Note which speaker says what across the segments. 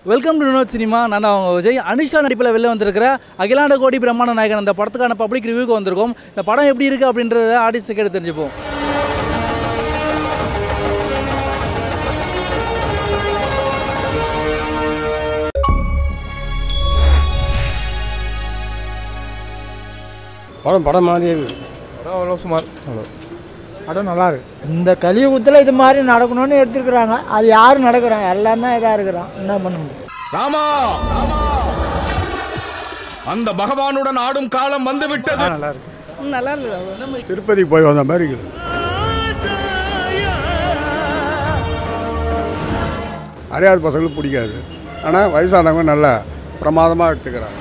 Speaker 1: Welcome to Vinod cinema நான் தான் அவங்க விஜய் அனுஷ்கா நடிப்பில் வெளில வந்திருக்கிற அகிலாண்ட கோடி பிரம்மாண்ட நாயகன் அந்த படத்துக்கான பப்ளிக் ரிவ்யூக்கு வந்திருக்கோம் இந்த படம் எப்படி இருக்குது அப்படின்றத ஆடியன்ஸுக்கு கேட்டு தெரிஞ்சுப்போம்
Speaker 2: படம் படம் மாதிரியே இருக்குது
Speaker 3: படம் அவ்வளோ சுமார் அவ்வளோ
Speaker 4: படம் நல்லா இருக்கு இந்த கலியுகத்தில் இது மாதிரி நடக்கணும்னு எடுத்துருக்குறாங்க அது யாரும் நடக்கிறாங்க எல்லாம் தான் இதாக இருக்கிறான் என்ன பண்ண முடியும்
Speaker 5: ராமா அந்த பகவானுடன் ஆடும் காலம் வந்து விட்டது
Speaker 6: நல்லா இருந்தது
Speaker 2: திருப்பதி போய் வந்த மாதிரி இருக்குது அறியாத பசங்களுக்கு பிடிக்காது ஆனால் வயசானவங்க நல்லா பிரமாதமாக எடுத்துக்கிறாங்க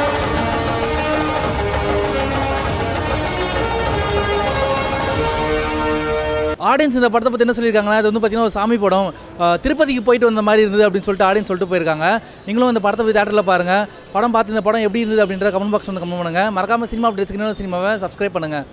Speaker 1: ஆடியன்ஸ் இந்த படத்தை பற்றி என்ன சொல்லியிருக்காங்கன்னா இது வந்து பார்த்தீங்கன்னா ஒரு சாமி படம் அஹ், திருப்பதிக்கு போயிட்டு வந்த மாதிரி இருந்தது அப்படின்னு சொல்லிட்டு ஆடியன்ஸ் சொல்லிட்டு போயிருக்காங்க நீங்களும் இந்த படத்தை போய் தேட்டரில் பாருங்கள் படம் பார்த்து இந்த படம் எப்படி இருந்தது அப்படின்ற கமெண்ட் பாக்ஸ் வந்து கமெண்ட் பண்ணுங்கள் மறக்காம சினிமா அப்டேட்ஸ் சினிமாவை சப்ஸ்கிரைப் பண்ணுங்கள்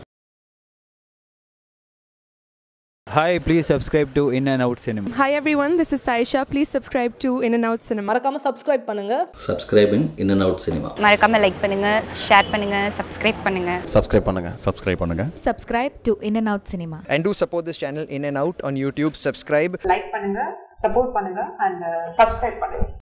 Speaker 7: Hi, please subscribe to In and Out Cinema.
Speaker 6: Hi everyone, this is Saisha. Please subscribe to In and Out Cinema.
Speaker 8: மறக்காம சப்ஸ்கிரைப் பண்ணுங்க
Speaker 9: subscribing In and Out Cinema
Speaker 10: மறக்காம like பண்ணுங்க share பண்ணுங்க subscribe பண்ணுங்க
Speaker 5: subscribe பண்ணுங்க subscribe பண்ணுங்க
Speaker 10: subscribe to In and Out Cinema
Speaker 11: and do support this channel in and out on YouTube. Subscribe.
Speaker 8: Like பண்ணுங்க support பண்ணுங்க அண்ட் சப்ஸ்கிரைப் பண்ணுங்க